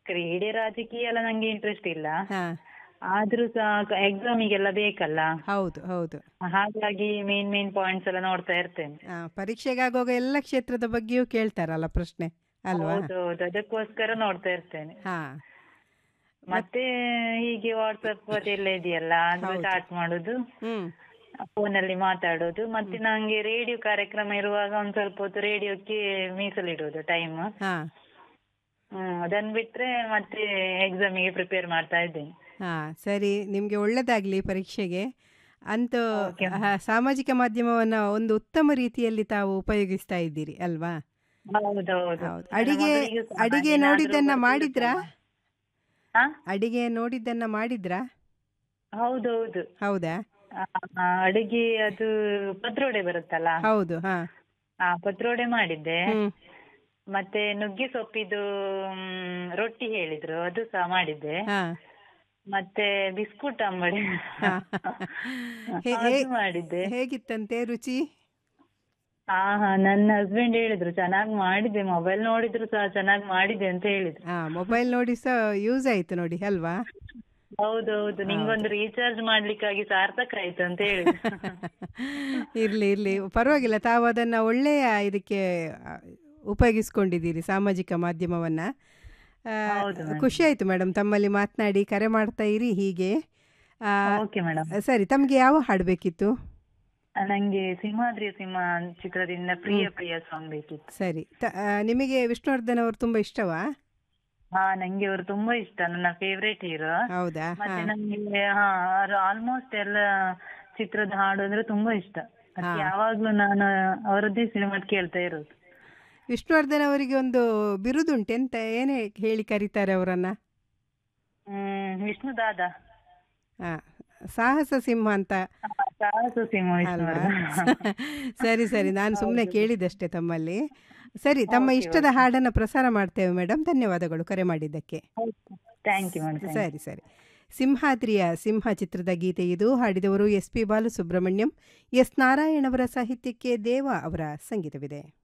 ಕ್ರೀಡೆ ರಾಜಕೀಯ ಎಲ್ಲ ನಂಗೆ ಇಂಟ್ರೆಸ್ಟ್ ಇಲ್ಲ ಹಾ ಆದ್ರೂ ಸಹ ಎಕ್ಸಾಮಿಗೆಲ್ಲ ಬೇಕಲ್ಲ ಹೌದು ಹೌದು ಹಾಗಾಗಿ ಮೇನ್ ಮೇನ್ ಪಾಯಿಂಟ್ಸ್ ಎಲ್ಲ ನೋಡ್ತಾ ಇರ್ತೇನೆ ಆ, ಪರೀಕ್ಷೆಗಾಗುವಾಗ ಎಲ್ಲ ಕ್ಷೇತ್ರದ ಬಗ್ಗೆಯೂ ಕೇಳ್ತಾರಲ್ಲ ಪ್ರಶ್ನೆ ಅಲ್ವಾ ಹೌದು ಹೌದು ಅದಕ್ಕೋಸ್ಕರ ನೋಡ್ತಾ ಇರ್ತೇನೆ ಹಾ ಮತ್ತೆ ಹೀಗೆ ವಾಟ್ಸಪ್ ಅದೆಲ್ಲ ಇದೆಯಲ್ಲ ಅದು ಚಾಟ್ ಮಾಡುದು ಹ್ಮ್ ಫೋನಲ್ಲಿ ಮಾತಾಡೋದು ಮತ್ತೆ ನಂಗೆ ರೇಡಿಯೋ ಕಾರ್ಯಕ್ರಮ ಇರುವಾಗ ಒಂದ್ ಸ್ವಲ್ಪ ಹೊತ್ತು ರೇಡಿಯೋಕ್ಕೆ ಮೀಸಲಿಡುವುದು ಟೈಮ್ ಹಾ ಹ್ಮ್ ಅದನ್ನ ಬಿಟ್ರೆ ಮತ್ತೆ ಎಕ್ಸಾಮಿಗೆ ಪ್ರಿಪೇರ್ ಮಾಡ್ತಾ ಇದ್ದೇನೆ ಹಾ ಸರಿ ನಿಮಗೆ ಒಳ್ಳೆದಾಗ್ಲಿ ಪರೀಕ್ಷೆಗೆ ಅಂತೂ ಆ, ಸಾಮಾಜಿಕ ಮಾಧ್ಯಮವನ್ನ ಒಂದು ಉತ್ತಮ ರೀತಿಯಲ್ಲಿ ತಾವು ಉಪಯೋಗಿಸ್ತಾ ಇದ್ದೀರಿ ಅಲ್ವಾ ಹೌದೌದು ಹೌದು ಅಡಿಗೆ ಅಡಿಗೆ ನೋಡಿದ್ದನ್ನ ಮಾಡಿದ್ರಾ ಹಾ ಅಡಿಗೆ ನೋಡಿದ್ದನ್ನ ಮಾಡಿದ್ರಾ ಹೌದೌದು ಹೌದಾ ಆ, ಆ, ಅಡಿಗೆ ಅದು ಪತ್ರೊಡೆ ಬರುತ್ತಲ್ಲ ಹೌದು ಹಾ ಆ ಪತ್ರೊಡೆ ಮಾಡಿದ್ದೆ ಹ್ಮ್ ಮತ್ತೆ ನುಗ್ಗೆ ಸೊಪ್ಪಿದು ಮ್, ರೊಟ್ಟಿ ಹೇಳಿದ್ರು ಅದು ಸಹ ಮಾಡಿದ್ದೆ ಹಾ ಮತ್ತೆ ಬಿಸ್ಕುಟ್ ಅಂಬಡಿ ಹಾ. ಹೇ- ಅದು ಹೇ- ಮಾಡಿದ್ದೆ ಹೇಗಿತ್ತಂತೆ ರುಚಿ ಹಾ ಹಾ ನನ್ನ ಹಸ್ಬೆಂಡ್ ಹೇಳಿದ್ರು ಚೆನ್ನಾಗಿ ಮಾಡಿದ್ದೆ ಮೊಬೈಲ್ ನೋಡಿದ್ರು ಸಹ ಚೆನ್ನಾಗಿ ಮಾಡಿದೆ ಅಂತ ಹೇಳಿದ್ರು ಹಾ ಮೊಬೈಲ್ ನೋಡಿ ಸಹ ಯೂಸ್ ಆಯ್ತು ನೋಡಿ ಅಲ್ವಾ ಹೌದೌದು ನಿಂಗೊಂದು ರೀಚಾರ್ಜ್ ಮಾಡ್ಲಿಕ್ಕಾಗಿ ಸಾರ್ಥಕ ಆಯ್ತು ಅಂತ ಹೇಳಿದ್ರು ಇರ್ಲಿ ಇರ್ಲಿ ಪರವಾಗಿಲ್ಲ ತಾವು ಅದನ್ನ ಒಳ್ಳೆಯ ಇದಕ್ಕೆ ಆ, ಉಪಯೋಗಿಸ್ಕೊಂಡಿದ್ದೀರಿ ಸಾಮಾಜಿಕ ಮಾಧ್ಯಮವನ್ನ ಆ, ಹೌದು madam. ಖುಷಿ ಆಯ್ತು ಮೇಡಮ್ ತಮ್ಮಲ್ಲಿ ಮಾತನಾಡಿ ಕರೆ ಮಾಡ್ತಾ ಇರಿ ಹೀಗೆ ಆ, ಓಕೆ ಮೇಡಮ್ ಸರಿ ತಮ್ಗೆ ಯಾವ ಹಾಡು ಬೇಕಿತ್ತು ನಂಗೆ ಸಿಂಹಾದ್ರಿಯ ಸಿಂಹ ಚಿತ್ರದಿಂದ ಪ್ರಿಯ ಪ್ರಿಯ ಸಾಂಗ್ ಬೇಕಿತ್ತು ಸರಿ ತ- ಆ, ನಿಮಗೆ ವಿಷ್ಣುವರ್ಧನ್ ಅವರು ತುಂಬಾ ಇಷ್ಟವಾ ಹಾ ನಂಗೆ ಅವರು ತುಂಬಾ ಇಷ್ಟ ನನ್ನ ಫೇವ್ರೇಟ್ ಹೀರೋ ಹೌದಾ ಹಾ ಮತ್ತೆ ನಂಗೆ ಹಾ ಆಲ್ಮೋಸ್ಟ್ ಎಲ್ಲ ಚಿತ್ರದ ಹಾಡು ಅಂದ್ರೆ ತುಂಬಾ ಇಷ್ಟ ಮತ್ತೆ ಯಾವಾಗ್ಲೂ ನಾನು ಅವರದ್ದೇ ಸಿನಿಮಾ ಕೇಳ್ತಾ ಇರೋದು ವಿಷ್ಣುವರ್ಧನ್ ಅವರಿಗೆ ಒಂದು ಬಿರುದುಂಟು ಎಂತ ಏನೇ ಹೇಳಿ ಕರೀತಾರೆ ಅವರನ್ನ ಹ್ಮ್ ವಿಷ್ಣು ದಾದ ಆ, ಸಾಹಸ ಸಿಂಹ ಅಂತ ಸಾಹಸ ಸಿಂಹ ಅಲ್ವಾ ವಿಷ್ಣುವರ್ಧನ್ ಸರಿ ಸರಿ ನಾನು ಸುಮ್ಮನೆ ಕೇಳಿದಷ್ಟೇ ತಮ್ಮಲ್ಲಿ ಸರಿ ತಮ್ಮ ಇಷ್ಟದ ಹಾಡನ್ನು ಪ್ರಸಾರ ಮಾಡ್ತೇವೆ ಮೇಡಮ್ ಧನ್ಯವಾದಗಳು ಕರೆ ಮಾಡಿದ್ದಕ್ಕೆ ಥ್ಯಾಂಕ್ ಯು ಮೇಡಮ್ ಸರಿ ಸರಿ ಸಿಂಹಾದ್ರಿಯ ಸಿಂಹ ಚಿತ್ರದ ಗೀತೆ ಇದು ಹಾಡಿದವರು S P Balasubrahmanyam S Narayan ಅವರ ಸಾಹಿತ್ಯಕ್ಕೆ ದೇವ ಅವರ ಸಂಗೀತವಿದೆ